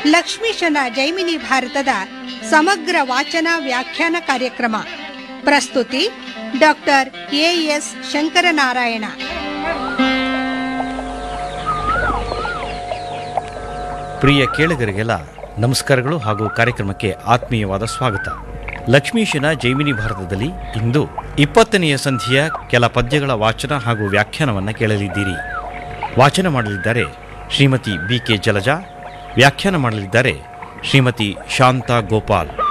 ಲಕ್ಷ್ಮೀಶನ ಜೈಮಿನಿ ಭಾರತದ ಸಮಗ್ರ ವಾಚನ ವ್ಯಾಖ್ಯಾನ ಕಾರ್ಯಕ್ರಮ ಪ್ರಸ್ತುತಿ ಡಾಕ್ಟರ್ ಎಎಸ್ ಶಂಕರನಾರಾಯಣ ಪ್ರಿಯ ಕೇಳುಗರಿಗೆಲ್ಲ ನಮಸ್ಕಾರಗಳು ಹಾಗೂ ಕಾರ್ಯಕ್ರಮಕ್ಕೆ ಆತ್ಮೀಯವಾದ ಸ್ವಾಗತ ಲಕ್ಷ್ಮೀಶನ ಜೈಮಿನಿ ಭಾರತದಲ್ಲಿ ಇಂದು ಇಪ್ಪತ್ತನೆಯ ಸಂಧಿಯ ಕೆಲ ಪದ್ಯಗಳ ವಾಚನ ಹಾಗೂ ವ್ಯಾಖ್ಯಾನವನ್ನು ಕೇಳಲಿದ್ದೀರಿ ವಾಚನ ಮಾಡಲಿದ್ದಾರೆ ಶ್ರೀಮತಿ ಬಿ ಕೆ ಜಲಜಾ ವ್ಯಾಖ್ಯಾನ ಮಾಡಲಿದ್ದಾರೆ ಶ್ರೀಮತಿ ಶಾಂತಾ ಗೋಪಾಲ್